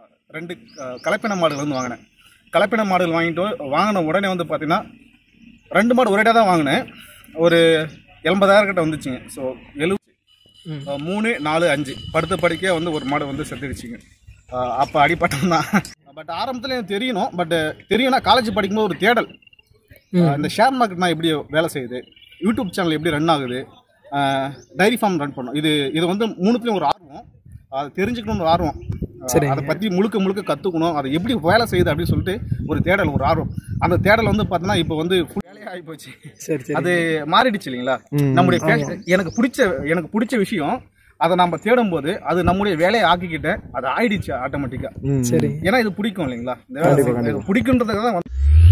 ரெண்டு அஹ், கலப்பின மாடுகள் வந்து வாங்கினேன் கலப்பின மாடுகள் வாங்கிட்டு வாங்கின உடனே வந்து பார்த்தீங்கன்னா ரெண்டு மாடு ஒரேடாக தான் வாங்கினேன் ஒரு எண்பதாயிரம் கிட்ட வந்துச்சுங்க ஸோ எழுபது மூணு நாலு அஞ்சு படுத்த படிக்க வந்து ஒரு மாடு வந்து செத்துடுச்சுங்க அப்போ அடிப்பட்டம் தான் பட் ஆரம்பத்தில் எனக்கு தெரியணும் பட் தெரியும்னா காலேஜ் படிக்கும்போது ஒரு தேடல் அஹ், இந்த ஷேர் மார்க்கெட் நான் எப்படி வேலை செய்யுது யூடியூப் சேனல் எப்படி ரன் ஆகுது டைரி ஃபார்ம் ரன் பண்ணோம் இது இது வந்து மூணுத்துலேயும் ஒரு ஆர்வம் அது தெரிஞ்சுக்கணும்னு ஒரு ஆர்வம் அஹ், அதை பற்றி முழுக்க முழுக்க கற்றுக்கணும் அதை எப்படி வேலை செய்யுது அப்படின்னு சொல்லிட்டு ஒரு தேடல் ஒரு ஆர்வம் அந்த தேடல் வந்து பார்த்தீங்கன்னா இப்போ வந்து full வேலையாக ஆகி போச்சு சரி சரி அது மாறிடுச்சு இல்லைங்களா நம்முடைய passion- எனக்கு பிடிச்ச எனக்கு பிடிச்ச விஷயம் அதை நம்ம தேடும்போது அது நம்முடைய வேலையை ஆக்கிக்கிட்ட அது ஆயிடுச்சு ஆட்டோமேட்டிக்கா சரி ஏன்னா இது பிடிக்கும் இல்லைங்களா இந்த வேலை இது பிடிக்குன்றதுக்கு தான் வந்து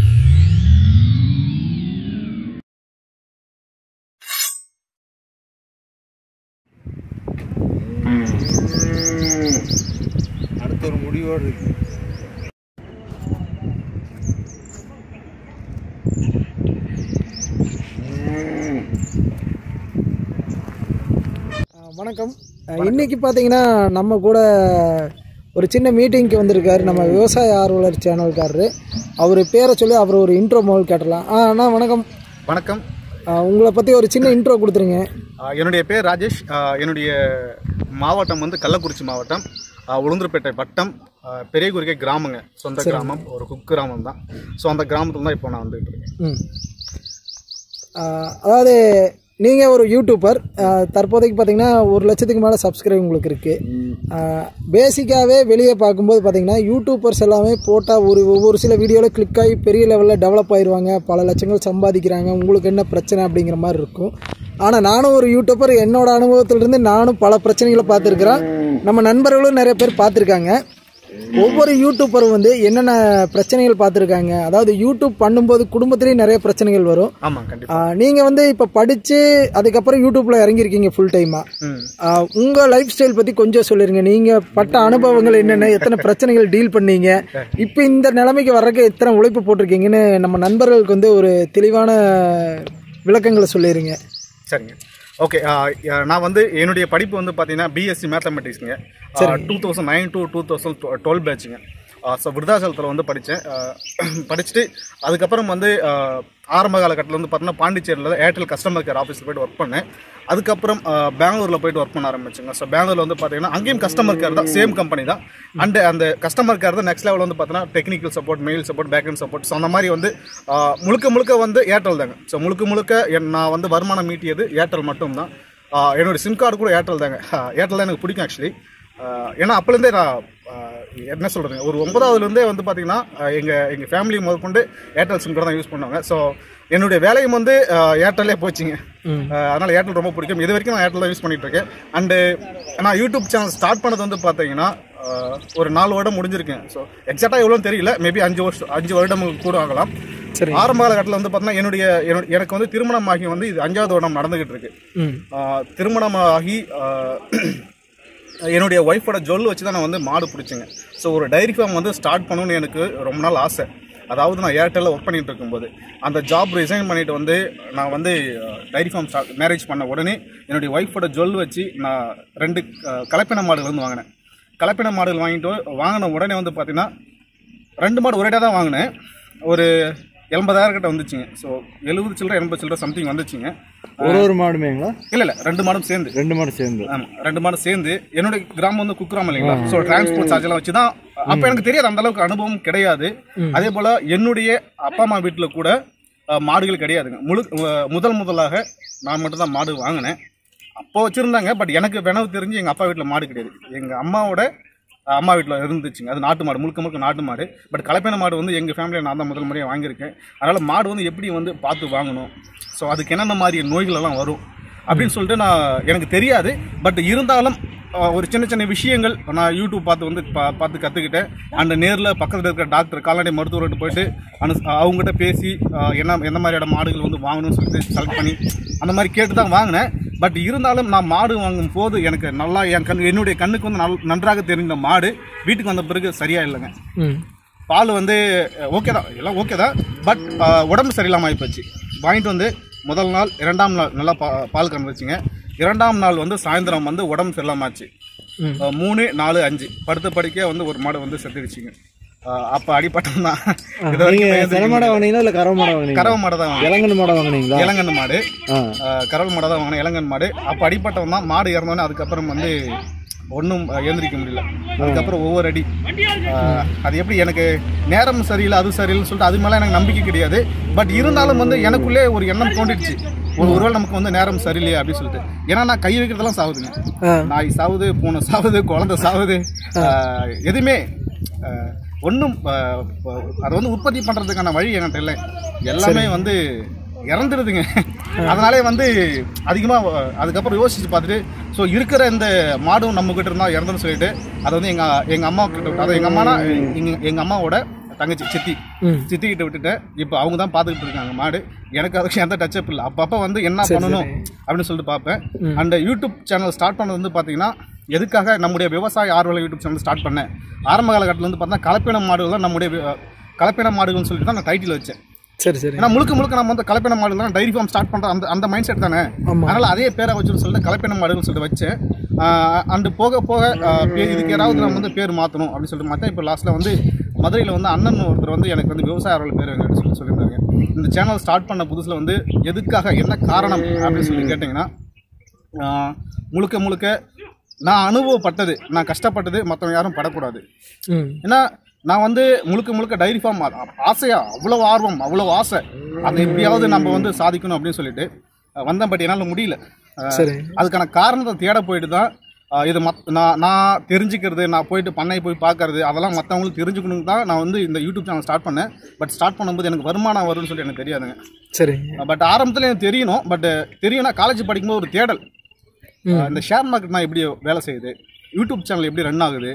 அடுத்த ஒரு முடிவோடு இருக்கு ஆ, வணக்கம் ஆ, இன்னைக்கு பார்த்தீங்கன்னா நம்ம கூட ஒரு சின்ன மீட்டிங்க்கு வந்திருக்காரு நம்ம விவசாய ஆர்வலர் சேனல்காரரு அவர் பேரை சொல்லி அவர் ஒரு இன்ட்ரோ முதல் கேட்டலாம் ஆ அண்ணா வணக்கம் வணக்கம் ஆ, உங்களை பற்றி ஒரு சின்ன இன்ட்ரோ கொடுத்துருங்க ஆஹ் என்னுடைய பேர் ராஜேஷ் ஆஹ் என்னுடைய மாவட்டம் வந்து கள்ளக்குறிச்சி மாவட்டம் ஆஹ் உளுந்தூர்பேட்டை வட்டம் ஆஹ் பெரியகுறிக்கை கிராமங்க சொந்த கிராமம் ஒரு குக் கிராமம் தான் ஸோ அந்த கிராமத்துல தான் இப்போ நான் வந்துட்டு இருக்கேன் ம் ஆ, அதாவது நீங்கள் ஒரு யூடியூபர் ஆ, தற்போதைக்கு பார்த்தீங்கன்னா ஒரு லட்சத்துக்கு மேலே சப்ஸ்கிரைப் உங்களுக்கு இருக்குது பேசிக்காகவே வெளியே பார்க்கும்போது பார்த்தீங்கன்னா யூடியூபர்ஸ் எல்லாமே போட்டால் ஒரு ஒவ்வொரு சில வீடியோவில் கிளிக் ஆகி பெரிய லெவலில் டெவலப் ஆயிடுவாங்க பல லட்சங்கள் சம்பாதிக்கிறாங்க உங்களுக்கு என்ன பிரச்சனை அப்படிங்கிற மாதிரி இருக்கும் ஆனால் நானும் ஒரு யூடியூபர் என்னோட அனுபவத்திலிருந்து நானும் பல பிரச்சனைகளை பார்த்துருக்குறேன் நம்ம நண்பர்களும் நிறைய பேர் பார்த்துருக்காங்க ஒவ்வொரு யூடியூபரும் வந்து என்னென்ன பிரச்சனைகள் பார்த்துருக்காங்க அதாவது யூடியூப் பண்ணும்போது குடும்பத்திலேயும் நிறைய பிரச்சனைகள் வரும் ஆமாம் கண்டிப்பாக ஆஹ் நீங்க வந்து இப்ப படிச்சு அதுக்கப்புறம் யூடியூப்ல இறங்கியிருக்கீங்க ஃபுல் டைமா ம் உங்க லைஃப் ஸ்டைல் பத்தி கொஞ்சம் சொல்லிருங்க நீங்க பட்ட அனுபவங்கள் என்னென்ன எத்தனை பிரச்சனைகள் டீல் பண்ணீங்க இப்ப இந்த நிலைமைக்கு வர்றதுக்கு எத்தனை உழைப்பு போட்டிருக்கீங்கன்னு நம்ம நண்பர்களுக்கு வந்து ஒரு தெளிவான விளக்கங்களை சொல்லிருங்க சரிங்க ஓகே நான் வந்து என்னுடைய படிப்பு வந்து பார்த்தீங்கன்னா பிஎஸ்சி மேத்தமெட்டிக்ஸுங்க two thousand nine to two thousand twelve பேட்சுங்க ஸோ விருதாச்சலத்தில் வந்து படித்தேன் படிச்சுட்டு அதுக்கப்புறம் வந்து ஆஹ், ஆரம்ப காலகட்டத்தில் வந்து பார்த்தீங்கன்னா பாண்டிச்சேரியில் ஏர்டெல் கஸ்டமர் கேர் ஆஃபீஸில் போயிட்டு ஒர்க் பண்ணேன் அதுக்கப்புறம் ஆஹ், பெங்களூரில் போயிட்டு ஒர்க் பண்ண ஆரம்பிச்சுங்க ஸோ பெங்களூரில் வந்து பார்த்தீங்கன்னா அங்கேயும் கஸ்டமர் கேர் தான் சேம் கம்பெனி தான் அண்ட் அந்த கஸ்டமர் கேர் தான் நெக்ஸ்ட் லெவல் வந்து பார்த்தீங்கன்னா technical support mail support backend support so அந்த மாதிரி வந்து ஆஹ், முழுக்க முழுக்க வந்து ஏர்டெல் தாங்க ஸோ முழுக்க முழுக்க என் நான் வந்து வருமானம் மீட்டியது ஏர்டெல் மட்டும்தான் ஆஹ், என்னோட சிம் கார்டு கூட ஏர்டெல் தாங்க ஏர்டெல் தான் எனக்கு பிடிக்கும் ஆக்சுவலி ஏன்னா அப்போலேருந்தே நான் ஆஹ், என்ன சொல்கிறேங்க ஒரு ஒன்பதாவதுலேருந்தே வந்து பார்த்தீங்கன்னா எங்கள் எங்கள் ஃபேமிலி முதற்கொண்டு ஏர்டெல் சிம் கார்டு தான் யூஸ் பண்ணுவாங்க ஸோ என்னுடைய வேலையும் வந்து ஆஹ், ஏர்டெல்லே போச்சுங்க ஆஹ், அதனால ஏர்டெல் ரொம்ப பிடிக்கும் இது வரைக்கும் நான் ஏர்டெல் தான் யூஸ் பண்ணிட்டு இருக்கேன் அண்டு நான் யூடியூப் சேனல் ஸ்டார்ட் பண்ணது வந்து பார்த்தீங்கன்னா ஆஹ், ஒரு நாலு வருடம் முடிஞ்சிருக்கேன் ஸோ எக்ஸாக்டாக எவ்வளோன்னு தெரியல மேபி அஞ்சு வருஷம் அஞ்சு வருடம் கூட ஆகலாம் சரி ஆரம்ப காலகட்டத்தில் வந்து பார்த்தீங்கன்னா என்னுடைய என்னுடைய- எனக்கு வந்து திருமணமாகி வந்து இது அஞ்சாவது வருடம் நடந்துகிட்டு இருக்கு ம் ஆஹ், திருமணமாகி ஆஹ், என்னுடைய ஒய்ஃபோட ஜொல் வச்சு தான் நான் வந்து மாடு பிடிச்சேங்க ஸோ ஒரு டைரி ஃபார்ம் வந்து ஸ்டார்ட் பண்ணணும்னு எனக்கு ரொம்ப நாள் ஆசை அதாவது நான் ஏர்டெல்லில் ஒர்க் பண்ணிட்டு இருக்கும்போது அந்த ஜாப் ரிசைன் பண்ணிட்டு வந்து நான் வந்து டைரி ஃபார்ம் ஸ்டார்ட் மேரேஜ் பண்ண உடனே என்னுடைய ஒய்ஃபோட ஜொல் வச்சு நான் ரெண்டு அஹ், கலப்பின மாடுகள் வந்து வாங்கினேன் கலப்பின மாடுகள் வாங்கிட்டு வாங்கின உடனே வந்து பார்த்தீங்கன்னா ரெண்டு மாடு ஒரேடாக தான் வாங்கினேன் ஒரு எண்பதாயிரம் கிட்ட வந்துச்சுங்க ஸோ எழுபது சில்லற எண்பது சில்லற சம்திங் வந்துச்சுங்க ஒரு ஒரு மாடுமேங்களா இல்லை இல்லை ரெண்டு மாடும் சேர்ந்து ரெண்டு மாடு சேர்ந்து ஆமா ரெண்டு மாடும் சேர்ந்து என்னுடைய கிராமம் வந்து குக்கிராமம் இல்லைங்களா ஸோ டிரான்ஸ்போர்ட் சார்ஜ் எல்லாம் வச்சு தான் அப்போ எனக்கு தெரியாது அந்த அளவுக்கு அனுபவம் கிடையாது அதே போல என்னுடைய அப்பா அம்மா வீட்டில் கூட அஹ், மாடுகள் கிடையாதுங்க முழு அஹ், முதல் முதலாக நான் மட்டும் தான் மாடு வாங்கினேன் அப்போ வச்சுருந்தாங்க பட் எனக்கு வினவு தெரிஞ்சு எங்கள் அப்பா வீட்டில் மாடு கிடையாது எங்கள் அம்மாவோட அஹ், அம்மா வீட்டில் இருந்துச்சுங்க அது நாட்டு மாடு முழுக்க முழுக்க நாட்டு மாடு பட் கலப்பின மாடு வந்து எங்கள் ஃபேமிலியில் நான் தான் முதல் முறையாக வாங்கியிருக்கேன் அதனால் மாடு வந்து எப்படி வந்து பார்த்து வாங்கணும் ஸோ அதுக்கு என்னென்ன மாதிரி நோய்கள் எல்லாம் வரும் அப்படின்னு சொல்லிட்டு நான் எனக்கு தெரியாது பட் இருந்தாலும் அஹ், ஒரு சின்ன சின்ன விஷயங்கள் நான் யூடியூப் பார்த்து வந்து பா பார்த்து கற்றுக்கிட்டேன் அந்த நேரில் பக்கத்தில் இருக்கிற டாக்டர் கால்நடை மருத்துவர்கிட்ட போயிட்டு அனு அவங்ககிட்ட பேசி அஹ், என்ன எந்த மாதிரியான மாடுகள் வந்து வாங்கணும்னு சொல்லிட்டு செலக்ட் பண்ணி அந்த மாதிரி கேட்டு தான் வாங்கினேன் பட் இருந்தாலும் நான் மாடு வாங்கும் போது எனக்கு நல்லா என் கண் என்னுடைய கண்ணுக்கு வந்து நல் நன்றாக தெரிந்த மாடு வீட்டுக்கு வந்த பிறகு சரியா இல்லைங்க ம் பால் வந்து ஓகே தான் எல்லாம் ஓகே தான் பட் உடம்பு சரியில்லாமல் ஆகிப்போச்சு வாங்கிட்டு வந்து முதல் நாள் இரண்டாம் நாள் நல்லா பா பால் கறந்துச்சுங்க இரண்டாம் நாள் வந்து சாயந்தரம் வந்து உடம்பு சரியில்லாம ஆச்சு அஹ், மூணு நாலு அஞ்சு படுத்த படிக்க வந்து ஒரு மாடு வந்து செத்துடுச்சுங்க அஹ், அப்ப அடிப்பட்டம் தான் இது நீங்க வரைக்கும் சென மாடை வாங்கினீங்களா இல்ல கறவை மாடை வாங்கினீங்களா கறவை மாடு தான் வாங்கினேன். இளங்கன் மாடை வாங்கினீங்களா இளங்கன்னு மாடு ஆ அஹ், கறவை மாடு தான் வாங்கினேன் இளங்கன் மாடு அப்போ அடிப்பட்டவன் தான் மாடு இறந்தோடனே அதுக்கப்புறம் வந்து ஒன்றும் எழுந்திரிக்க முடியல அதுக்கப்புறம் ஒவ்வொரு அடி அஹ், அது எப்படி எனக்கு நேரம் சரியில்லை அது சரியில்லைன்னு சொல்லிட்டு அது மேலே எனக்கு நம்பிக்கை கிடையாது பட் இருந்தாலும் வந்து எனக்குள்ளே ஒரு எண்ணம் தோண்டிடுச்சு ஒரு ஒருவேளை நமக்கு வந்து நேரம் சரியில்லையே அப்படின்னு சொல்லிட்டு ஏன்னா நான் கை வைக்கிறதெல்லாம் சாவுதுங்க ஆ நாய் சாவுது பூனை சாவுது குழந்தை சாவுது ஆஹ், எதுவுமே ஒன்றும் அதை வந்து உற்பத்தி பண்ணுறதுக்கான வழி என்கிட்ட இல்லை எல்லாமே வந்து இறந்துடுதுங்க அதனாலே வந்து அதிகமாக அதுக்கப்புறம் யோசிச்சு பார்த்துட்டு ஸோ இருக்கிற இந்த மாடும் நம்ம கிட்ட இருந்தால் இறந்துன்னு சொல்லிட்டு அதை வந்து எங்கள் எங்கள் அம்மா கிட்ட விட்டு- அதாவது எங்கள் அம்மானா எங்கள் எங்கள் அம்மாவோட தங்கச்சி சித்தி ம் சித்தி கிட்ட விட்டுட்டேன் இப்போ அவங்க தான் பார்த்துக்கிட்டு இருக்காங்க மாடு எனக்கு அதுக்கு எந்த டச்சப் இல்லை அப்பப்போ வந்து என்ன பண்ணணும் அப்படின்னு சொல்லிட்டு பார்ப்பேன் அந்த யூடியூப் சேனல் ஸ்டார்ட் பண்ணது வந்து பார்த்தீங்கன்னா எதுக்காக நம்முடைய விவசாய ஆர்வல யூடியூப் சேனல் ஸ்டார்ட் பண்ணேன் ஆரம்ப காலகட்டத்தில் வந்து பார்த்தா கலப்பின மாடுகள் தான் நம்முடைய வி- கலப்பின மாடுகள்னு சொல்லிட்டு தான் நான் டைட்டில் வச்சேன் சரி சரி ஏன்னா முழுக்க முழுக்க நம்ம வந்து கலப்பின மாடுகள் தான் டைரி ஃபார்ம் ஸ்டார்ட் பண்ணுற அந்த அந்த மைண்ட் செட் தானே ஆமா. அதனால அதே பேரை வச்சுன்னு சொல்லிட்டு கலப்பின மாடுகள் சொல்லிட்டு வச்சேன் அண்டு போக போக ஆஹ், பே- இதுக்கு யாராவது நம்ம வந்து பேர் மாற்றணும் அப்படின்னு சொல்லிட்டு மாற்றேன் இப்போ லாஸ்ட்டில் வந்து மதுரையில் வந்து அண்ணன் ஒருத்தர் வந்து எனக்கு வந்து விவசாய ஆர்வல் பேர் வேணும்னு சொல்லி சொல்லியிருந்தாங்க இந்த சேனல் ஸ்டார்ட் பண்ண புதுசில் வந்து எதுக்காக என்ன காரணம் அப்படின்னு சொல்லி கேட்டிங்கன்னா ஆஹ், முழுக்க முழுக்க நான் அனுபவப்பட்டது நான் கஷ்டப்பட்டது மற்றவங்க யாரும் படக்கூடாது ம் ஏன்னா நான் வந்து முழுக்க முழுக்க டைரி ஃபார்ம் ஆசையா அவ்வளவு ஆர்வம் அவ்வளவு ஆசை அதை எப்படியாவது நம்ம வந்து சாதிக்கணும் அப்படின்னு சொல்லிட்டு அஹ், வந்தேன் பட் என்னால் முடியல அஹ், சரி அதுக்கான காரணத்தை தேட போயிட்டு தான் அஹ், இது மத் நான் நான் தெரிஞ்சுக்கிறது நான் போயிட்டு பண்ணை போய் பார்க்கறது அதெல்லாம் மற்றவங்களுக்கு தெரிஞ்சுக்கணும் தான் நான் வந்து இந்த யூடியூப் சேனல் ஸ்டார்ட் பண்ணேன் பட் ஸ்டார்ட் பண்ணும்போது எனக்கு வருமானம் வரும்னு சொல்லி எனக்கு தெரியாதுங்க சரிங்க பட் ஆரம்பத்தில் எனக்கு தெரியணும் பட் தெரியும்னா காலேஜ் படிக்கும்போது ஒரு தேடல் அஹ் இந்த ஷேர் மார்க்கெட்னா எப்படி வேலை செய்யுது யூடியூப் சேனல் எப்படி ரன் ஆகுது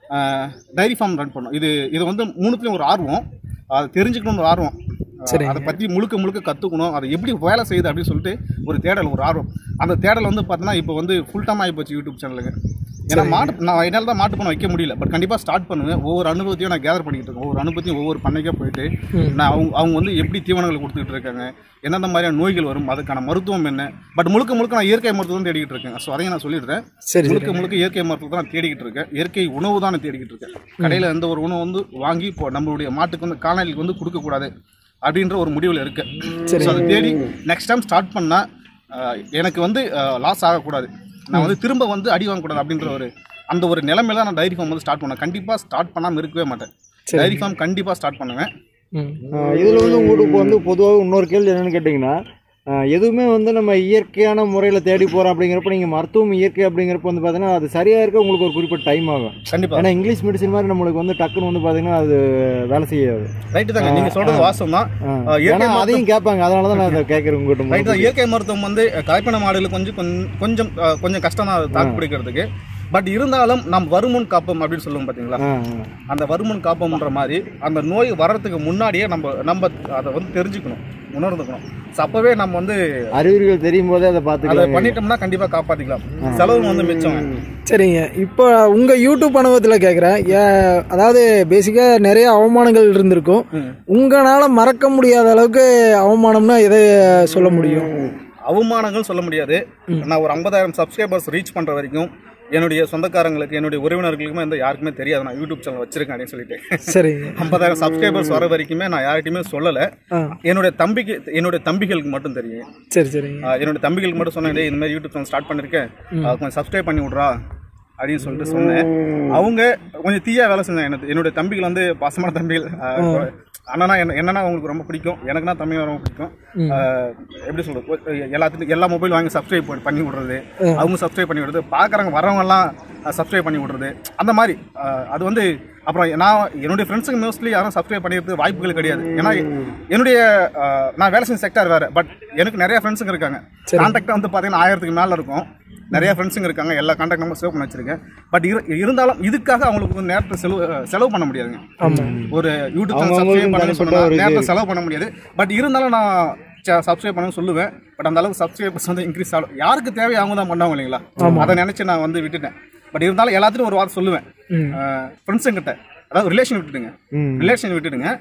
டைரி ஃபார்ம் ரன் பண்ணும் இது இது வந்து மூணுத்துலேயும் ஒரு ஆர்வம் அது தெரிஞ்சுக்கணும்னு ஒரு ஆர்வம் அஹ் அதை பற்றி முழுக்க முழுக்க கற்றுக்கணும் அதை எப்படி வேலை செய்யுது அப்படின்னு சொல்லிட்டு ஒரு தேடல் ஒரு ஆர்வம் அந்த தேடல் வந்து பார்த்தீங்கன்னா இப்போ வந்து ஃபுல் டைம் ஆகி போச்சு யூடியூப் சேனலுக்கு ஏன்னா மாட்டு நான் என்னால் தான் மாட்டு பண்ண வைக்க முடியல பட் கண்டிப்பாக ஸ்டார்ட் பண்ணுவேன் ஒவ்வொரு அனுபவத்தையும் நான் கேதர் பண்ணிக்கிட்டு இருக்கேன் ஒவ்வொரு அனுபவத்தையும் ஒவ்வொரு பண்ணைக்கே போயிட்டு நான் அவங்க அவங்க வந்து எப்படி தீவனங்கள் கொடுத்துக்கிட்டு இருக்காங்க எந்தெந்த மாதிரியான நோய்கள் வரும் அதுக்கான மருத்துவம் என்ன பட் முழுக்க முழுக்க நான் இயற்கை மருத்துவம் தான் தேடிக்கிட்டு இருக்கேன் ஸோ அதையும் நான் சொல்லிடுறேன் சரி முழுக்க முழுக்க இயற்கை மருத்துவம் தான் நான் தேடிக்கிட்டு இருக்கேன் இயற்கை உணவு தான் நான் தேடிக்கிட்டு இருக்கேன் கடையில் எந்த ஒரு உணவு வந்து வாங்கி இப்போ நம்மளுடைய மாட்டுக்கு வந்து கால்நடைக்கு வந்து கொடுக்கக்கூடாது அப்படின்ற ஒரு முடிவில் இருக்கு ஸோ அதை தேடி நெக்ஸ்ட் டைம் ஸ்டார்ட் பண்ணால் எனக்கு வந்து லாஸ் ஆகக்கூடாது நான் வந்து திரும்ப வந்து அடி வாங்கக்கூடாது அப்படின்ற ஒரு அந்த ஒரு நிலைமையில தான் நான் டைரி ஃபார்ம் வந்து ஸ்டார்ட் பண்ணேன் கண்டிப்பாக ஸ்டார்ட் பண்ணாமல் இருக்கவே மாட்டேன் டைரி ஃபார்ம் கண்டிப்பாக ஸ்டார்ட் பண்ணுவேன் ம் ஆஹ் இதுல வந்து உங்களுக்கு இப்போ வந்து பொதுவாக இன்னொரு கேள்வி என்னன்னு கேட்டிங்கன்னா ஆஹ் எதுவுமே வந்து நம்ம இயற்கையான முறையில் தேடி போகிறோம் அப்படிங்கிறப்ப நீங்கள் மருத்துவம் இயற்கை அப்படிங்கிறப்ப வந்து பார்த்தீங்கன்னா அது சரியாக இருக்க உங்களுக்கு ஒரு குறிப்பிட்ட டைம் ஆகும் கண்டிப்பாக ஏன்னா இங்கிலீஷ் மெடிசன் மாதிரி நம்மளுக்கு வந்து டக்குன்னு வந்து பார்த்தீங்கன்னா அது வேலை செய்யாது ரைட்டு தாங்க நீங்கள் சொல்கிறது வாசம் தான் ஆஹ் இயற்கை ஏன்னா அதையும் கேட்பாங்க அதனால தான் நான் அதை கேட்குறேன் உங்ககிட்ட ரைட் தான் இயற்கை மருத்துவம் வந்து அஹ், கலப்பின மாடுகளுக்கு கொஞ்சம் கொஞ்சம் கொஞ்சம் அஹ், கொஞ்சம் கஷ்டம் தான் தாக்கு பிடிக்கிறதுக்கு பட் இருந்தாலும் நாம் வருமுன் காப்போம் அப்படின்னு சொல்லுவோம் பார்த்தீங்களா ஆ அந்த வருமுன் காப்போம்ன்ற மாதிரி அந்த நோய் வர்றதுக்கு முன்னாடியே நம்ம நம்ம அதை வந்து தெரிஞ்சுக்கணும் உணர்ந்துக்கணும் ஸோ அப்போவே நம்ம வந்து அறிகுறிகள் தெரியும் போதே அதை அதை பார்த்துக்கலாம் பண்ணிட்டோம்னா கண்டிப்பாக காப்பாற்றிக்கலாம் செலவு வந்து மிச்சம் சரிங்க இப்போ உங்கள் யூடியூப் அனுபவத்தில் கேட்குறேன் அதாவது பேசிக்காக நிறைய அவமானங்கள் இருந்திருக்கும் உங்களால் மறக்க முடியாத அளவுக்கு அவமானம்னா எதை சொல்ல முடியும் அவமானங்கள் சொல்ல முடியாது நான் ஒரு ஐம்பதாயிரம் சப்ஸ்கிரைபர்ஸ் ரீச் பண்ணுற வரைக்கும் என்னுடைய சொந்தக்காரங்களுக்கு என்னுடைய உறவினர்களுக்குமே வந்து யாருக்குமே தெரியாது நான் யூடியூப் சேனல் வச்சிருக்கேன் அப்படின்னு சொல்லிட்டு சரிங்க ஐம்பதாயிரம் சப்ஸ்கிரைபர்ஸ் வர வரைக்குமே நான் யார்கிட்டயுமே சொல்லலை ஆ என்னுடைய தம்பிக்கு என்னுடைய தம்பிகளுக்கு மட்டும் தெரியும் சரி சரிங்க ஆஹ் என்னோட தம்பிகளுக்கு மட்டும் சொன்னேன் "டேய், இந்த மாதிரி யூடியூப் சேனல் ஸ்டார்ட் பண்ணிருக்கேன் ஆஹ் கொஞ்சம் சப்ஸ்கிரைப் பண்ணி விட்றா அப்படின்னு சொல்லிட்டு சொன்னேன் அவங்க கொஞ்சம் தீயா வேலை செஞ்சாங்க எனக்கு என்னுடைய தம்பிகள் வந்து பாசமான தம்பிகள் ஆஹ் அண்ணனா என்ன என்னன்னா அவங்களுக்கு ரொம்ப பிடிக்கும் எனக்குனா தம்பி ரொம்ப பிடிக்கும் ஆஹ் எப்படி சொல்றது எல்லாத்துக்கும் எல்லா மொபைல் வாங்கி சப்ஸ்கிரைப் பண்ணி விடுறது அவங்க சப்ஸ்கிரைப் பண்ணி விடுறது பார்க்குறவங்க வரவங்கலாம் சப்ஸ்கிரைப் பண்ணி விடுறது அந்த மாதிரி ஆஹ் அது வந்து அப்புறம் நான் என்னுடைய ஃப்ரெண்ட்ஸுக்கு மோஸ்ட்லி யாரும் சப்ஸ்கிரைப் பண்ணிடுறது வாய்ப்புகள் கிடையாது ஏன்னா என்னுடைய ஆஹ் நான் வேலை செஞ்ச செக்டார் வேறு பட் எனக்கு நிறைய ஃப்ரெண்ட்ஸுங்க இருக்காங்க கான்டாக்ட் வந்து பார்த்தீங்கன்னா ஆயிரத்துக்கு மேலே இருக்கும் நிறைய ஃப்ரெண்ட்ஸுங்க இருக்காங்க எல்லா கான்டாக்ட் நம்பர் சேவ் பண்ணி வச்சிருக்கேன் பட் இருந்தாலும் இதுக்காக அவங்களுக்கு வந்து நேரத்தை செலவு செலவு பண்ண முடியாதுங்க ஒரு யூடியூப் சேனல் சப்ஸ்கிரைப் பண்ண சொன்னா நேரத்தை செலவு பண்ண முடியாது பட் இருந்தாலும் நான் சப்ஸ்கிரைப் பண்ண சொல்லுவேன் பட் அந்த அளவுக்கு சப்ஸ்கிரைபர்ஸ் வந்து இன்க்ரீஸ் ஆகும் யாருக்கு தேவை அவங்க தான் பண்ணுவாங்க இல்லைங்களா அதை நினைச்சு நான் வந்து விட்டுட்டேன் பட் இருந்தாலும் எல்லாத்துக்கும் ஒரு வார்த்தை சொல்லுவேன் ஃப்ரெண்ட்ஸுங்கிட்ட அதாவது ரிலேஷன் விட்டுடுங்க ரிலேஷன் விட்டுடுங்க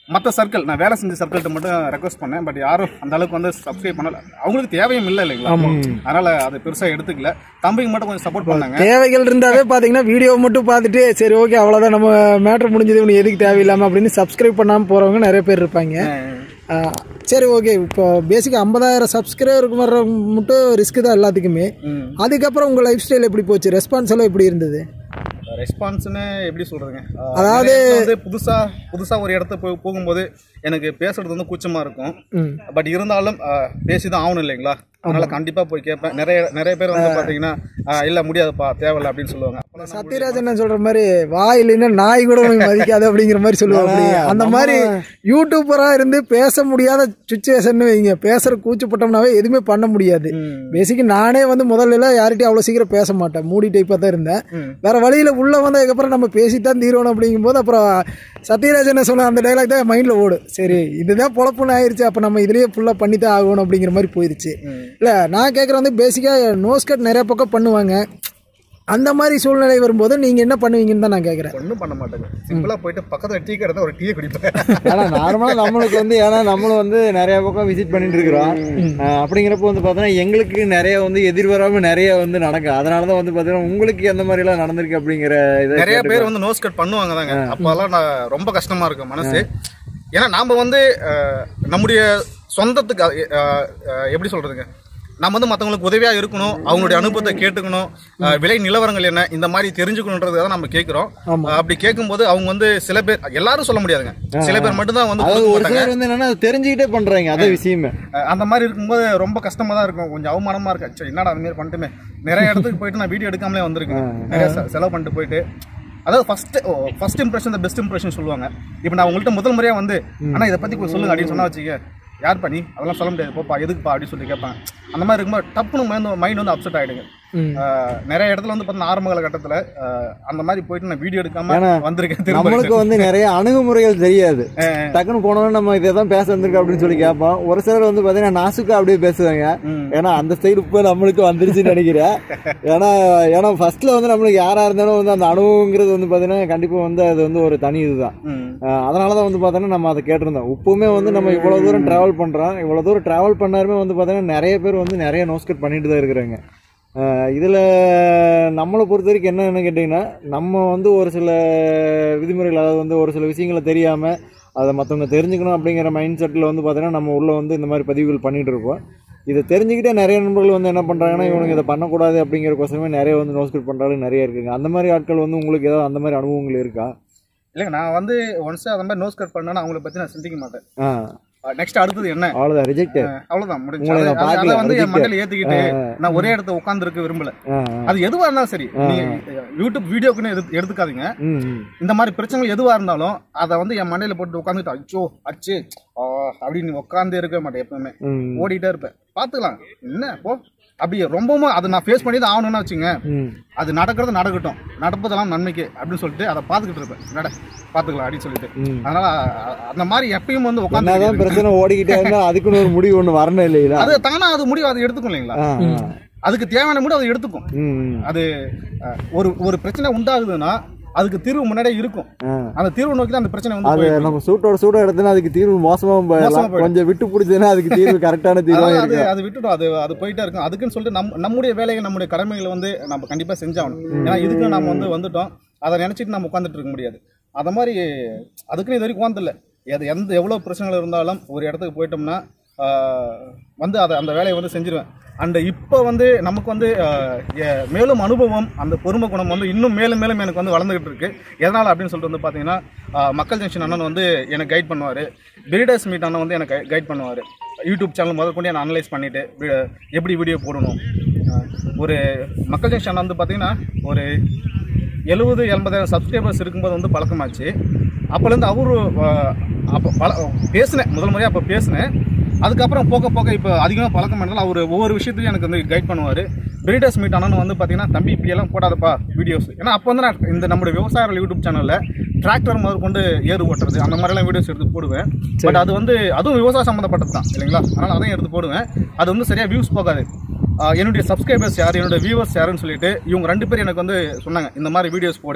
மற்ற சர்க்கிள் நான் வேலை செஞ்ச சர்க்கிள்கிட்ட மட்டும் ரெக்வஸ்ட் பண்ணேன் பட் யாரும் அந்த அளவுக்கு வந்து சப்ஸ்கிரைப் பண்ணல அவங்களுக்கு தேவையும் இல்லை இல்லைங்களா அதனால அது பெருசா எடுத்துக்கல தம்பிக்கு மட்டும் கொஞ்சம் சப்போர்ட் பண்ணாங்க தேவைகள் இருந்தாவே பாத்தீங்கன்னா வீடியோ மட்டும் பார்த்துட்டு சரி ஓகே அவ்வளவுதான் நம்ம மேட்ரு முடிஞ்சது உனக்கு எதுக்கு தேவையில்லாம அப்படின்னு சப்ஸ்கிரைப் பண்ணாம போறவங்க நிறைய பேர் இருப்பாங்க ஆ, சரி ஓகே இப்போ பேசிக்கா ஐம்பதாயிரம் சப்ஸ்கிரைபருக்கு வர்ற மட்டும் ரிஸ்க் தான் எல்லாத்துக்குமே ம். அதுக்கப்புறம் உங்க லைஃப் ஸ்டைல் எப்படி போச்சு ரெஸ்பான்ஸ் எல்லாம் எப்படி இருந்தது ரெஸ்பான்ஸ்னு எப்படி சொல்றதுங்க அஹ் அதாவது- நிறைய இடத்துல வந்து புதுசா புதுசா ஒரு இடத்த போய் போகும்போது எனக்கு பேசுறது வந்து கூச்சமா இருக்கும் ம். பட் இருந்தாலும் பேசி தான் ஆகணும் இல்லைங்களா அதனால கண்டிப்பா போய் கேட்பேன் நிறைய நிறைய பேர் வந்து பாத்தீங்கன்னா அஹ் இல்ல முடியாதுப்பா தேவையில்ல அப்படின்னு சொல்லுவாங்க அப்ப நான் சத்யராஜ் என்ன சொல்ற மாதிரி வாய் இல்லைன்னா நாய் கூட உனக்கு மதிக்காது அப்படிங்கிற மாதிரி சொல்லுவாங்க அந்த மாதிரி யூடியூபரா இருந்து பேச முடியாத சுச்சுவேஷன் வைங்க பேசுற கூச்சப்பட்டோம்னாவே எதுவுமே பண்ண முடியாது பேசிக்கு நானே வந்து முதல்ல எல்லாம் யார்கிட்டயும் அவ்வளவு சீக்கிரம் பேச மாட்டேன் மூடி டைப்பா தான் இருந்தேன் வேற வழியில உள்ள வந்ததுக்கப்புறம் நம்ம பேசித்தான் தீரணும் அப்படிங்கும்போது அப்புறம் சத்யராஜ் என்ன சொன்ன அந்த டைலாக் தான் மைண்ட்ல ஓடும் சரி இதுதான் பொழப்புன்னு ஆயிருச்சு அப்ப நம்ம இதுலயே ஃபுல்லா பண்ணி தான் ஆகணும் அப்படிங்கிற மாதிரி போயிருச்சு இல்ல நான் கேட்கற வந்து பேசிக்கா நோஸ் கட் நிறைய பக்கம் பண்ணுவாங்க அந்த மாதிரி சூழ்நிலை வரும்போது நீங்க என்ன பண்ணுவீங்கன்னு தான் நான் கேட்கறேன் ஒன்றும் பண்ண மாட்டேங்க சிம்பிளா போயிட்டு பக்கத்துல டீ கடை தான் ஒரு டீயை குடிப்பேன் ஏன்னா நார்மலா நம்மளுக்கு வந்து ஏன்னா நம்மளும் வந்து நிறைய பக்கம் விசிட் பண்ணிட்டு இருக்கிறோம் அஹ் அப்படிங்கிறப்போ வந்து பார்த்தீங்கன்னா எங்களுக்கு நிறைய வந்து எதிர்வராம நிறைய வந்து நடக்கும் அதனால தான் வந்து பார்த்தீங்கன்னா உங்களுக்கு எந்த மாதிரி எல்லாம் நடந்திருக்கு அப்படிங்கிற இதை நிறைய பேர் வந்து நோஸ் கட் பண்ணுவாங்க தாங்க அப்போல்லாம் நான் ரொம்ப கஷ்டமா இருக்கும் மனசு ஏன்னா நாம வந்து அஹ், நம்முடைய சொந்தத்துக்கு அஹ், அஹ், அஹ், எப்படி சொல்றதுங்க நம்ம வந்து மற்றவங்களுக்கு உதவியா இருக்கணும் அவங்களுடைய அனுபவத்தை கேட்டுக்கணும் அஹ், விலை நிலவரங்கள் என்ன இந்த மாதிரி தெரிஞ்சுக்கணுன்றதை நம்ம கேட்கிறோம் அஹ், அப்படி கேட்கும்போது அவங்க வந்து சில பேர் எல்லாரும் சொல்ல முடியாதுங்க சில பேர் மட்டும்தான் வந்து அதாவது கொடுக்க ஒரு மாட்டாங்க. சிலர் வந்து என்னன்னா அது தெரிஞ்சுக்கிட்டே பண்றாங்க அதே விஷயமே அஹ் அந்த மாதிரி இருக்கும்போது ரொம்ப கஷ்டமா தான் இருக்கும் கொஞ்சம் அவமானமா இருக்கு சரி என்னடா அந்த மாதிரி பண்ணிட்டுமே நிறைய இடத்துக்கு போயிட்டு நான் வீடியோ எடுக்காமலே வந்திருக்கேன் நிறைய செ- செலவு பண்ணிட்டு போயிட்டு அதாவது first first impression best impression சொல்லுவாங்க இப்போ நான் உங்கள்கிட்ட முதல் முறையா வந்து ஆனா இதை பத்தி கொஞ்சம் சொல்லுங்க அப்படின்னு சொன்னா வச்சுக்க யார் பண்ணி அதெல்லாம் சொல்ல முடியாது போப்பா எதுக்குப்பா அப்படின்னு சொல்லி கேட்பாங்க அந்த மாதிரி இருக்கும்போது டப்புனு மைண்ட் மைண்ட் வந்து அப்செட் ஆயிடுங்க அஹ் நிறைய இடத்துல வந்து பார்த்தீங்கன்னா ஆரம்ப காலகட்டத்தில் அந்த மாதிரி போயிட்டு நான் வீடியோ எடுக்காம வந்திருக்கேன் திரும்ப நம்மளுக்கு வந்து நிறைய அணுகுமுறைகள் தெரியாது டக்குன்னு போனோம்னா நம்ம இதை தான் பேச வந்திருக்கோம் அப்படின்னு சொல்லி கேட்போம் ஒரு சிலர் வந்து பாத்தீங்கன்னா நாசுக்கா அப்படியே பேசுவாங்க ஏன்னா அந்த ஸ்டைல் இப்போ நம்மளுக்கு வந்துருச்சுன்னு நினைக்கிறேன் ஏன்னா ஏன்னா ஃபர்ஸ்ட்ல வந்து நம்மளுக்கு யாரா இருந்தாலும் வந்து அந்த அனுபவங்கிறது வந்து பாத்தீங்கன்னா கண்டிப்பா வந்து அது வந்து ஒரு தனி இதுதான் ம். அஹ் அதனாலதான் வந்து பார்த்தோன்னா நம்ம அதை கேட்டிருந்தோம் இப்பவுமே வந்து நம்ம இவ்வளவு தூரம் டிராவல் பண்றோம் இவ்வளவு தூரம் டிராவல் பண்ணாருமே வந்து பார்த்தீங்கன்னா நிறைய பேர் வந்து நிறைய நோஸ்கட் பண்ணிட்டு தான் இருக்கிறாங்க அஹ் இதுல நம்மளை பொறுத்த வரைக்கும் என்னன்னு கேட்டிங்கன்னா நம்ம வந்து ஒரு சில விதிமுறைகள் அதாவது வந்து ஒரு சில விஷயங்களை தெரியாம அதை மற்றவங்க தெரிஞ்சுக்கணும் அப்படிங்கிற மைண்ட் செட்டில் வந்து பார்த்தீங்கன்னா நம்ம உள்ள வந்து இந்த மாதிரி பதிவுகள் பண்ணிட்டு இருப்போம் இதை தெரிஞ்சுக்கிட்டே நிறைய நண்பர்கள் வந்து என்ன பண்றாங்கன்னா இவனுக்கு இதை பண்ணக்கூடாது அப்படிங்கிறக்கோசரமே நிறைய வந்து நோஸ்கட் பண்றாலும் நிறைய இருக்குங்க அந்த மாதிரி ஆட்கள் வந்து உங்களுக்கு ஏதாவது அந்த மாதிரி அனுபவங்கள் இருக்கா இல்லைங்க நான் வந்து ஒன்ஸ் அந்த மாதிரி நோஸ் கட் பண்ணேன்னா அவங்கள பத்தி நான் சிந்திக்க மாட்டேன் ஆ நெக்ஸ்ட் அடுத்தது என்ன அவ்வளோதான் ரிஜெக்ட் அவ்வளவுதான் முடிஞ்சு உங்களை நான் அதை- அதை பார்க்கல, வந்து என் reject. மண்டையில ஏத்திக்கிட்டு நான் ஒரே இடத்த உட்கார்ந்து இருக்க விரும்பல ஆ அது எதுவா இருந்தாலும் சரி நீங்க யூடியூப் வீடியோக்குன்னு எது எடுத்துக்காதீங்க ம் ம். இந்த மாதிரி பிரச்சனைகள் எதுவா இருந்தாலும் அதை வந்து என் மண்டையில போட்டு உட்காந்துட்டு அச்சோ அச்சு ஆ, அப்படின்னு உட்காந்தே இருக்க மாட்டேன் எப்பவுமே ம். ஓடிட்டே இருப்பேன் பாத்துக்கலாம் என்ன போ அப்படி ரொம்பவும் அதை நான் ஃபேஸ் பண்ணி தான் ஆகணும்னு வச்சுங்க ம். அது நடக்கிறது நடக்கட்டும் நடப்பதெல்லாம் நன்மைக்கு அப்படின்னு சொல்லிட்டு அதை பார்த்துக்கிட்டு இருப்பேன் நட பார்த்துக்கலாம் அப்படின்னு சொல்லிட்டு ம். அதனால அ- அந்த மாதிரி எப்பயும் வந்து என்னதான் உட்காந்து பிரச்சனை ஓடிக்கிட்டே இருந்தா அதுக்குன்னு ஒரு முடிவு ஒண்ணு வரணும் இல்லைங்களா அது தானா அது முடிவு அதை எடுத்துக்கும் இல்லைங்களா ஆ, ஆ. அதுக்கு தேவையான முடிவு அதை எடுத்துக்கும் ம், ம். அது அஹ், ஒரு ஒரு பிரச்சனை உண்டாகுதுன்னா அதுக்கு தீர்வு முன்னாடியே இருக்கும் ஆ. அந்த தீர்வு நோக்கி தான் அந்த பிரச்சனை வந்து அது போயிட்டு நம்ம சூட்டோட சூட எடுத்தோன்னா அதுக்கு தீர்வு மோசமாவும் மோசமா போயிடலாம் போயிடும். கொஞ்சம் விட்டு பிடிச்சதுன்னா அதுக்கு தீர்வு கரெக்டான தீர்வா அதாவது அது இருக்கு அது விட்டுடும் அது அது போயிட்டே இருக்கும் அதுக்குன்னு சொல்லிட்டு நம் நம்முடைய வேலைகள் நம்முடைய கடமைகளை வந்து நம்ம கண்டிப்பா செஞ்சாகணும் ஏன்னா இதுக்கு நம்ம வந்து வந்துட்டோம் அதை நினைச்சிட்டு நம்ம உட்காந்துட்டு இருக்க முடியாது அத மாதிரி அதுக்குன்னு இது வரைக்கும் உட்காந்துல எது எந்த எவ்வளவு பிரச்சனைகள் இருந்தாலும் ஒரு இடத்துக்கு போயிட்டோம்னா ஆஹ், வந்து அதை அந்த வேலையை வந்து செஞ்சிருவேன் அண்ட் இப்போ வந்து நமக்கு வந்து ஆஹ், எ- மேலும் அனுபவம் அந்த பொறுமை குணம் வந்து இன்னும் மேலும் மேலும் எனக்கு வந்து வளர்ந்துகிட்டு இருக்கு எதனால் அப்படின்னு சொல்லிட்டு வந்து பார்த்தீங்கன்னா ஆஹ், மக்கள் ஜங்ஷன் அண்ணன் வந்து எனக்கு கைட் பண்ணுவார் பிரிடர்ஸ் மீட் அண்ணன் வந்து எனக்கு கைட் பண்ணுவார் யூடியூப் சேனல் முதல் கொண்டு நான் அனலைஸ் பண்ணிவிட்டு எப்படி வீடியோ போடணும் ஆஹ், ஒரு மக்கள் ஜங்ஷன் அண்ணன் வந்து பார்த்தீங்கன்னா ஒரு எழுபது எண்பதாயிரம் சப்ஸ்கிரைபர்ஸ் இருக்கும்போது வந்து பழக்கமாச்சு அப்போலேருந்து அவரு ஆஹ், அப்போ பழ பேசினேன் முதல் முறையாக அப்போ பேசினேன் அதுக்கப்புறம் போக போக இப்போ அதிகமாக பழக்கம் பண்ணாலும் அவர் ஒவ்வொரு விஷயத்தையும் எனக்கு வந்து கைட் பண்ணுவார் பிரீடர்ஸ் மீட் அண்ணன் வந்து பார்த்தீங்கன்னா தம்பி இப்படியெல்லாம் போடாதப்பா வீடியோஸ் ஏன்னா அப்போ வந்து நான் இந்த நம்மளுடைய விவசாயிகள் யூடியூப் சேனலில் டிராக்டர் முதல் கொண்டு ஏறு ஓட்டுறது அந்த மாதிரிலாம் வீடியோஸ் எடுத்து போடுவேன் பட் அது வந்து அதுவும் விவசாயம் சம்மந்தப்பட்டது தான் இல்லைங்களா அதனால் அதையும் எடுத்து போடுவேன் அது வந்து சரியாக வியூஸ் போகாது ஆஹ் என்னுடைய சப்ஸ்கிரைபர்ஸ் யார் என்னோட வியூவர்ஸ் யாருன்னு சொல்லிட்டு இவங்க ரெண்டு பேரும் எனக்கு வந்து சொன்னாங்க இந்த மாதிரி வீடியோஸ் போடு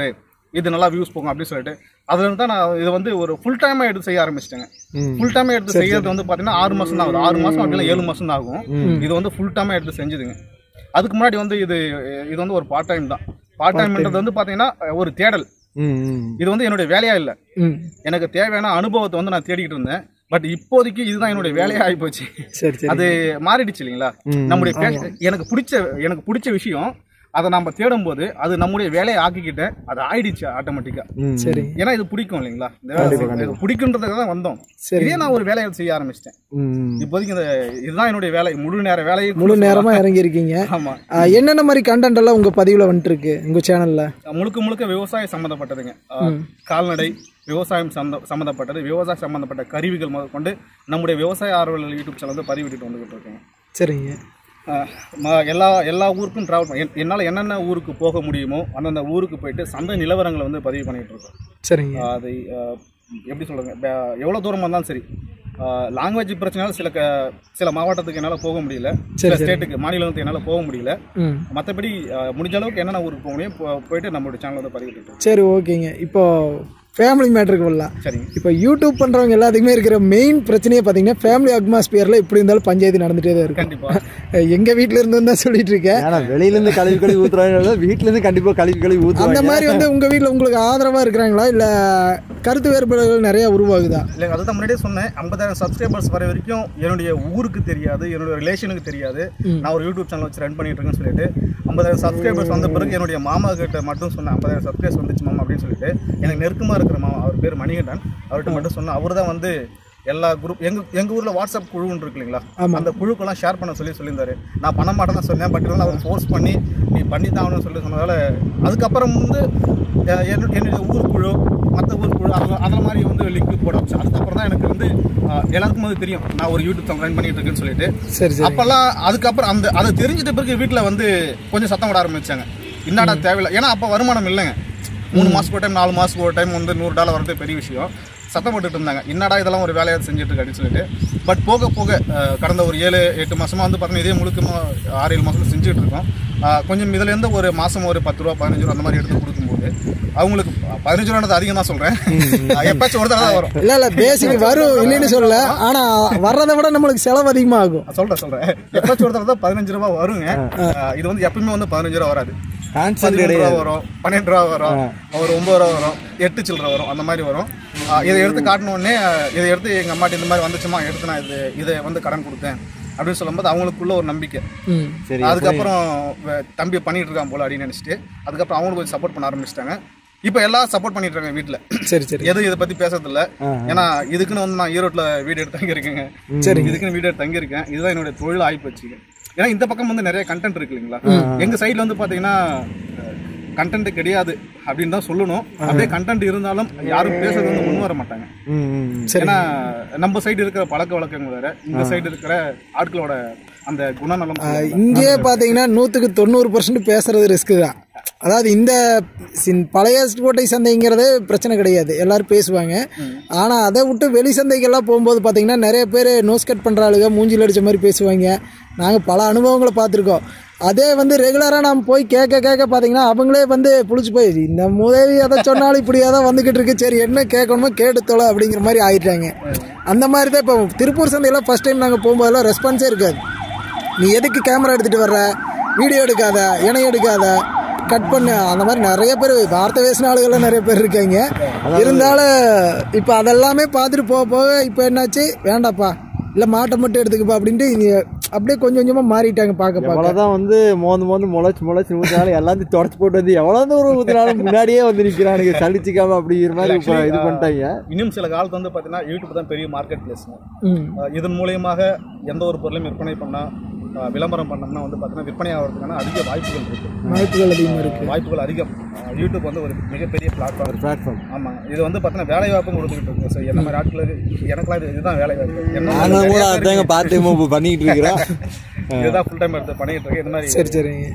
இது நல்லா வியூஸ் போகும் அப்படின்னு சொல்லிட்டு அதுல இருந்து தான் நான் இது வந்து ஒரு ஃபுல் டைமாக எடுத்து செய்ய ஆரம்பிச்சிட்டேங்க ஃபுல் டைமாக எடுத்து செய்யறது வந்து பார்த்தீங்கன்னா ஆறு மாசம் தான் ஆகுது ஆறு மாசம் அப்படின்னா ஏழு மாசம் தான் ஆகும் இது வந்து ஃபுல் டைமாக எடுத்து செஞ்சுதுங்க அதுக்கு முன்னாடி வந்து இது இது வந்து ஒரு பார்ட் டைம் தான் பார்ட் டைம்ன்றது வந்து பார்த்தீங்கன்னா ஒரு தேடல் ம் ம் இது வந்து என்னுடைய வேலையா இல்லை ம் எனக்கு தேவையான அனுபவத்தை வந்து நான் தேடிக்கிட்டு இருந்தேன் பட் இப்போதைக்கு இதுதான் என்னுடைய வேலையா ஆகி போச்சு சரி சரி அது மாறிடுச்சு இல்லைங்களா நம்முடைய பேஷ- எனக்கு பிடிச்ச எனக்கு பிடிச்ச விஷயம் அதை நம்ம தேடும்போது அது நம்முடைய வேலையை ஆக்கிக்கிட்டு அது ஆயிடுச்சு ஆட்டோமேட்டிக்கா ம் சரி ஏன்னா இது பிடிக்கும் இல்லைங்களா இந்த வேலை இது பிடிக்குன்றதுக்காக தான் வந்தோம் சரி. இதே நான் ஒரு வேலையை செய்ய ஆரம்பிச்சிட்டேன் ம் இப்போதைக்கு இந்த இதுதான் என்னுடைய வேலை முழு நேர வேலையை முழு நேரமா இறங்கி இருக்கீங்க ஆமா என்னென்ன மாதிரி கண்டென்ட் எல்லாம் உங்க பதிவுல வந்துட்டு இருக்கு உங்க சேனல்ல முழுக்க முழுக்க விவசாயம் சம்மந்தப்பட்டதுங்க அஹ், கால்நடை விவசாயம் சம்மந்த சம்மந்தப்பட்டது விவசாயம் சம்மந்தப்பட்ட கருவிகள் முதற்கொண்டு நம்முடைய விவசாய ஆர்வலர்கள் யூடியூப் சேனல் வந்து பதிவிட்டு வந்துகிட்டு இருக்கேங்க சரிங்க அஹ், ம- எல்லா எல்லா ஊருக்கும் ட்ராவல் பண்ண என்- என்னால் என்னென்ன ஊருக்கு போக முடியுமோ அந்தந்த ஊருக்கு போயிட்டு சந்தை நிலவரங்களை வந்து பதிவு பண்ணிட்டு இருக்கோம் சரிங்க அஹ், அதை அஹ், எப்படி சொல்லுங்க ப- எவ்வளோ தூரமாக இருந்தாலும் சரி லாங்குவேஜ் பிரச்சனையால சில க சில மாவட்டத்துக்கு என்னால் போக முடியல சில ஸ்டேட்டுக்கு மாநிலத்துக்கு என்னால் போக முடியல ம் மற்றபடி முடிஞ்ச அளவுக்கு என்னென்ன ஊருக்கு போக முடியும் போ- போயிட்டு நம்மளுடைய சேனல் வந்து பதிவிட்டு இருக்கோம் சரி ஓகேங்க இப்போ ஃபேமிலி மேட்ருக்கு வரலாம் சரிங்க இப்போ யூடியூப் பண்ணுறவங்க எல்லாத்துக்குமே இருக்கிற மெயின் பிரச்சனையே பார்த்தீங்கன்னா ஃபேமிலி அட்மாஸ்பியரில் எப்படி இருந்தாலும் பஞ்சாயத்து நடந்துகிட்டே தான் இருக்கும் கண்டிப்பா எங்கள் வீட்டில் இருந்து தான் சொல்லிட்டு இருக்கேன் ஏன்னா வெளியில இருந்து கழுவி கழுவி ஊத்துறாங்க வீட்ல இருந்து கண்டிப்பா கழுவி கழுவி அந்த ஊத்துவாங்க மாதிரி வந்து உங்கள் வீட்டில் உங்களுக்கு ஆதரவாக இருக்கிறாங்களா இல்லை கருத்து வேறுபாடுகள் நிறையா உருவாகுதா இல்லை அதுதான் முன்னாடியே சொன்னேன் ஐம்பதாயிரம் சப்ஸ்கிரைபர்ஸ் வர வரைக்கும் என்னுடைய ஊருக்கு தெரியாது என்னுடைய ரிலேஷனுக்கு தெரியாது நான் ஒரு யூடியூப் சேனல் வச்சு ரன் பண்ணிட்டு இருக்கேன்னு சொல்லிட்டு ஐம்பதாயிரம் சப்ஸ்கிரைபர்ஸ் வந்த பிறகு என்னுடைய மாமா கிட்ட மட்டும் சொன்னேன் ஐம்பதாயிரம் சப்ஸ்கிரைபர்ஸ் வந்துச்சு மாமா அப்படின்னு சொல்லிட்டு எனக்கு நெருக்கமாக இருக்கிற மாமா அவர் பேர் மணிகண்டன் அவர்கிட்ட மட்டும் சொன்னேன் அவர் தான் வந்து எல்லா குரூப் எங்க எங்க ஊர்ல வாட்ஸ்அப் குழுன்னு இருக்கு இல்லைங்களா அந்த குழுக்கெல்லாம் ஷேர் பண்ண சொல்லி சொல்லியிருந்தாரு நான் பண்ண மாட்டேன்னு சொன்னேன் பட் இருந்தாலும் அவர் ஃபோர்ஸ் பண்ணி நீ பண்ணி தான் சொல்லி சொன்னதால அதுக்கப்புறம் வந்து அஹ், என்னுடைய என்னுடைய ஊர் குழு மற்ற ஊர் குழு அதில் அதில் மாதிரி வந்து லிங்க் போட வச்சு அதுக்கப்புறம் தான் எனக்கு வந்து அஹ், எல்லாருக்கும் வந்து தெரியும் நான் ஒரு யூடியூப் சேனல் ரன் பண்ணிட்டு இருக்கேன்னு சொல்லிட்டு சரி சரி அப்பெல்லாம் அதுக்கப்புறம் அந்த அதை தெரிஞ்சிட்ட பிறகு வீட்டில் வந்து கொஞ்சம் சத்தம் விட ஆரம்பிச்சாங்க என்னடா தேவையில்லை ஏன்னா அப்போ வருமானம் இல்லைங்க மூணு மாதத்துக்கு ஒரு டைம் நாலு மாதத்துக்கு ஒரு டைம் வந்து நூறு டாலர் வரது பெரிய விஷயம் சத்தம் போட்டுட்டு இருந்தாங்க என்னடா இதெல்லாம் ஒரு வேலையாக செஞ்சுட்டு இருக்கு அப்படின்னு சொல்லிட்டு பட் போக போக அஹ், கடந்த ஒரு ஏழு எட்டு மாசமா வந்து பார்த்தீங்கன்னா இதே முழுக்கமாக ஆறு ஏழு மாதம் செஞ்சுட்டு இருக்கோம் அஹ், கொஞ்சம் இதுலேருந்து ஒரு மாதம் ஒரு பத்து ரூபா பதினஞ்சு ரூபா அந்த மாதிரி எடுத்து கொடுக்கும்போது அவங்களுக்கு பதினஞ்சு ரூபான்றது அதிகம் தான் சொல்கிறேன் எப்பயாச்சும் ஒரு தடவை தான் வரும் இல்லை இல்லை பேசிக் வரும் இல்லைன்னு சொல்லல ஆனால் வர்றதை விட நம்மளுக்கு செலவு அதிகமாக ஆகும் சொல்கிறேன் சொல்கிறேன் எப்பயாச்சும் ஒரு தடவை தான் பதினஞ்சு ரூபா வருங்க அஹ், இது வந்து எப்பயுமே வந்து பதினஞ்சு ரூபா வராது கான்செப்ட் பதிமூணு ரூபா கிடையாது வரும் பன்னெண்டு ரூபா வரும் ஒரு ஒன்பது ரூபா வரும் எட்டு சில்லற வரும் அந்த மாதிரி வரும் ஆஹ் இதை எடுத்து காட்டின உடனே ஆஹ் இதை எடுத்து எங்கள் அம்மாட்ட இந்த மாதிரி வந்துச்சுமா எடுத்து நான் இது இதை வந்து கடன் கொடுத்தேன் அப்படின்னு சொல்லும்போது அவங்களுக்குள்ள ஒரு நம்பிக்கை ம் சரி அதுக்கப்புறம் வே- தம்பி பண்ணிட்டு இருக்கான் போல அப்படின்னு நினச்சிட்டு அதுக்கப்புறம் அவங்களுக்கு கொஞ்சம் சப்போர்ட் பண்ண ஆரம்பிச்சிட்டாங்க இப்போ எல்லாம் சப்போர்ட் பண்ணிட்டு இருக்காங்க வீட்டில் சரி சரி எதுவும் இதை பற்றி பேசுறது இல்ல ஏன்னா இதுக்குன்னு வந்து நான் ஈரோட்டில் வீடு எடுத்து தங்கியிருக்கேங்க சரி. இதுக்குன்னு வீடு எடுத்து தங்கியிருக்கேன் இதுதான் என்னுடைய தொழில் ஆகிப்போச்சு ஏன்னா இந்த பக்கம் வந்து நிறைய கண்டென்ட் இருக்கு இல்லைங்களா எங்க சைடுல வந்து பாத்தீங்கன்னா கண்டென்ட் கிடையாது அப்படின்னு தான் சொல்லணும் அப்படியே கண்டென்ட் இருந்தாலும் யாரும் பேசுறது வந்து முன் வர மாட்டாங்க ம் ம் ம். ஏன்னா நம்ம சைடு இருக்கிற பழக்க வழக்கங்கள் வேற இந்த சைடு இருக்கிற ஆட்களோட அந்த குணநலம் இங்கே பார்த்தீங்கன்னா நூற்றுக்கு தொண்ணூறு பர்சன்ட் பேசுறது ரிஸ்க்கு தான் அதாவது இந்த சின்- பழைய கோட்டை சந்தைங்கிறதே பிரச்சனை கிடையாது எல்லாரும் பேசுவாங்க ஆனால் அதை விட்டு வெளி சந்தைக்கெல்லாம் போகும்போது பார்த்தீங்கன்னா நிறைய பேர் நோஸ் கட் பண்ணுற ஆளுங்க மூஞ்சில் அடித்த மாதிரி பேசுவாங்க நாங்கள் பல அனுபவங்களை பார்த்துருக்கோம் அதே வந்து ரெகுலராக நாம் போய் கேட்க கேட்க பார்த்தீங்கன்னா அவங்களே வந்து புளிச்சு போய் இந்த உதவி அதை சொன்னாலும் இப்படியே தான் வந்துக்கிட்டு இருக்கு சரி என்ன கேட்கணுமோ கேட்டு தொலை அப்படிங்கிற மாதிரி ஆயிட்டாங்க அந்த மாதிரி தான் இப்போ திருப்பூர் சந்தையெல்லாம் ஃபஸ்ட் டைம் நாங்கள் போகும்போதெல்லாம் ரெஸ்பான்ஸே இருக்காது நீ எதுக்கு கேமரா எடுத்துட்டு வர்ற வீடியோ எடுக்காத இணை எடுக்காத கட் பண்ணு அந்த மாதிரி நிறைய பேர் வார்த்தை பேசின ஆளுகள்லாம் நிறைய பேர் இருக்காங்க இருந்தாலும் இப்போ அதெல்லாமே பார்த்துட்டு போக போக இப்போ என்னாச்சு வேண்டாப்பா இல்லை மாட்டை மட்டும் எடுத்துக்கப்பா அப்படின்ட்டு இங்க அப்படியே கொஞ்சம் கொஞ்சமாக மாறிட்டாங்க பார்க்க பார்க்க எவ்வளவுதான் வந்து மோந்து மோந்து முளைச்சு முளைச்சு ஊத்தினாலும் எல்லாத்தையும் தொடச்சு போட்டு வந்து எவ்வளவு தூரம் ஊத்தினாலும் முன்னாடியே வந்து நிக்கிறானுங்க சலிச்சிக்காம அப்படிங்கிற மாதிரி இப்ப இது பண்ணிட்டாங்க இன்னும் சில காலத்து வந்து பாத்தீங்கன்னா யூடியூப் தான் பெரிய மார்க்கெட் பிளேஸ்ங்க ம் அஹ் இதன் மூலியமாக எந்த ஒரு பொருளையும் விற்பனை பண்ணா அஹ் விளம்பரம் பண்ணோம்னா வந்து பார்த்தீங்கன்னா விற்பனை ஆகிறதுக்கான அதிக வாய்ப்புகள் இருக்கு வாய்ப்புகள் அதிகமாக இருக்குது வாய்ப்புகள் அதிகம் அஹ் யூடியூப் வந்து ஒரு மிகப்பெரிய பிளாட்ஃபார்ம் பிளாட்ஃபார்ம் ஆமாங்க இது வந்து பார்த்தீங்கன்னா வேலை வாய்ப்பும் கொடுத்துக்கிட்டு இருக்கு ஸோ என்ன மாதிரி ஆட்களுக்கு எனக்குலாம் இது இதுதான் வேலை வாய்ப்பு என்ன நாங்களும் கூட நிறைய அதாங்க பேருக்கு பார்ட் டைம் பண்ணிட்டு இருக்கிறோம் இதுதான் ஃபுல் டைம் எடுத்து பண்ணிட்டு இருக்கேன் இந்த மாதிரி சரி சரிங்க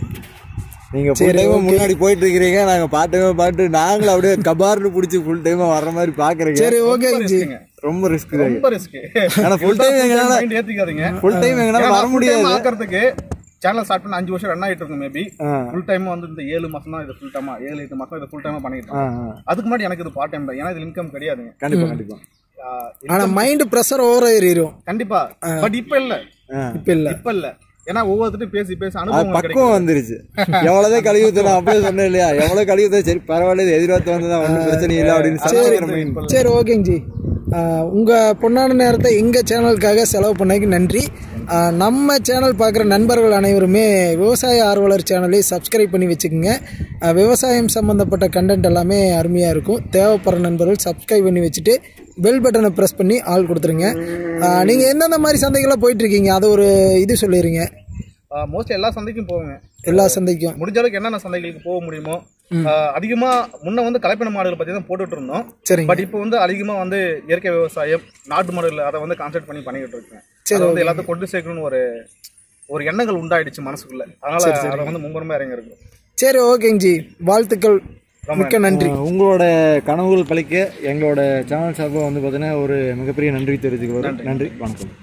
நீங்க ஃபுல் டைம் முன்னாடி போயிட்டு இருக்கிறீங்க நாங்க பார்ட் டைம் பாட்டு நாங்களும் அப்படியே கபார்னு பிடிச்சி ஃபுல் டைமா வர்ற மாதிரி பாக்குறீங்க சரி ஓகே risk-ங்க. ரொம்ப ரிஸ்க் தான் ரொம்ப ரிஸ்க் ஆனா full time எங்கனால- மைண்ட் ஏத்திக்காதீங்க ஃபுல் டைம் எங்கனால வர முடியாது ஆக்கிறதுக்கு சேனல் ஸ்டார்ட் பண்ணி அஞ்சு வருஷம் ரன் ஆகிட்டு இருக்கும் மேபி ஆ ஃபுல் டைம் வந்து இந்த ஏழு மாசம் தான் இது ஃபுல் டைமா ஏழு எட்டு மாசம் இது ஃபுல் டைமா பண்ணிட்டு ஆ இருக்கேன் ஆ. அதுக்கு முன்னாடி எனக்கு இது பார்ட் டைம் தான் ஏன்னா இது இன்கம் கிடையாதுங்க கண்டிப்பா கண்டிப்பா ஆஹ் ஆனா மைண்ட் ப்ரெஷர் ஓவர் ஏறிடும் கண்டிப்பா பட் இப்ப இல்ல ஆ. இப்ப இல்ல இப்ப இல்ல ஏன்னா ஒவ்வொருத்தரும் பேசி பேசி அது அனுபவம் கிடைக்கும் பக்குவம் வந்துருச்சு எவ்வளவுதான் கழுவி ஊத்தணும் அப்படியே சொன்னேன் இல்லையா எவ்வளவு கழுவி ஊத்தணும் சரி பரவாயில்ல இது எதிர்பார்த்து வந்ததா ஒன்றும் பிரச்சனை இல்லை அப்படின்னு சமாளிக்கிற மைண்ட் சரி ஓகேங்க ஜி ஆஹ் உங்க பொன்னான நேரத்தை எங்க சேனலுக்காக செலவு பண்ணதுக்கு நன்றி ஆஹ் நம்ம சேனல் பார்க்குற நண்பர்கள் அனைவருமே விவசாய ஆர்வலர் சேனலை சப்ஸ்கிரைப் பண்ணி வச்சுக்கோங்க ஆஹ் விவசாயம் சம்மந்தப்பட்ட கண்டென்ட் எல்லாமே அருமையாக இருக்கும் தேவைப்படுற நண்பர்கள் சப்ஸ்கிரைப் பண்ணி வச்சுட்டு பெல் பட்டனை ப்ரெஸ் பண்ணி ஆள் கொடுத்துருங்க ஆஹ் நீங்க எந்தெந்த மாதிரி சந்தைகள்லாம் போயிட்டு இருக்கீங்க அது ஒரு இது சொல்லிடுங்க மோஸ்ட்லி எல்லா சந்தைக்கும் போவேங்க எல்லா சந்தைக்கும் முடிஞ்ச அளவுக்கு என்னென்ன சந்தைகளுக்கு போக முடியுமோ ஆஹ் அதிகமா முன்ன வந்து கலப்பின மாடுகள் பத்தி தான் போட்டுட்டு இருந்தோம் சரிங்க பட் இப்போ வந்து அதிகமா வந்து இயற்கை விவசாயம் நாட்டு மாடுகள் அதை வந்து கான்சென்ட் பண்ணி பண்ணிக்கிட்டு இருக்கேன் அதை வந்து எல்லாத்தையும் கொண்டு சேர்க்கணும்னு ஒரு ஒரு எண்ணங்கள் உண்டாயிடுச்சு மனசுக்குள்ள அதனால அதை வந்து மும்பரமா இறங்கி இருக்கு சரி ஓகேங்க ஜி வாழ்த்துக்கள் மிக்க நன்றி உங்களோட கனவுகள் பழிக்க எங்களோட சேனல் சார்பாக வந்து பார்த்தீங்கன்னா ஒரு மிகப்பெரிய நன்றி தெரிவித்துக்கிறோம் நன்றி வணக்கம்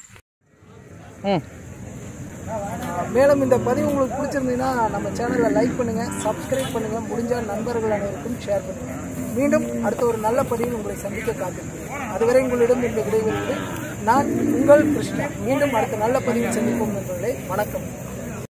மேலும் இந்த பதிவு உங்களுக்கு பிடிச்சிருந்ததுன்னா நம்ம சேனலை லைக் பண்ணுங்கள் சப்ஸ்கிரைப் பண்ணுங்கள் முடிஞ்ச நண்பர்கள் அனைவருக்கும் ஷேர் பண்ணுங்கள் மீண்டும் அடுத்த ஒரு நல்ல பதிவில் உங்களை சந்திக்க காத்திருக்கிறேன் அதுவரை உங்களிடம் இந்த விடைபெறுவது நான் உங்கள் கிருஷ்ணா மீண்டும் அடுத்த நல்ல பதிவில் சந்திப்போம் நண்பர்களே வணக்கம்